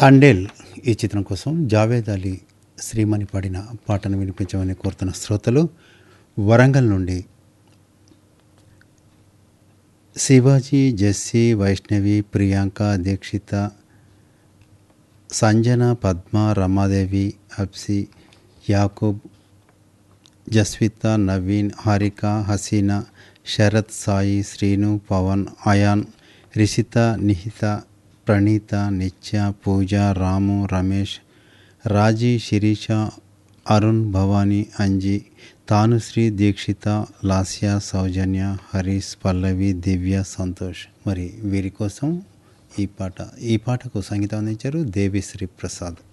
తండేల్ ఈ చిత్రం కోసం జావేద్ అలీ శ్రీమణి పాడిన పాటను వినిపించమని కోరుతున్న శ్రోతలు వరంగల్ నుండి శివాజీ జెస్సీ వైష్ణవి ప్రియాంక దీక్షిత సంజన పద్మ రమాదేవి అప్సి యాకూబ్ జస్విత నవీన్ హారిక హసీనా శరత్ సాయి శ్రీను పవన్ అయాన్ రిషిత నిహిత ప్రణీత నిత్య పూజ రాము రమేష్ రాజీ శిరీష అరుణ్ భవానీ అంజీ తానుశ్రీ దీక్షిత లాస్య సౌజన్య హరీష్ పల్లవి దివ్య సంతోష్ మరి వీరి కోసం ఈ పాట ఈ పాటకు సంగీతం అందించారు దేవిశ్రీ ప్రసాద్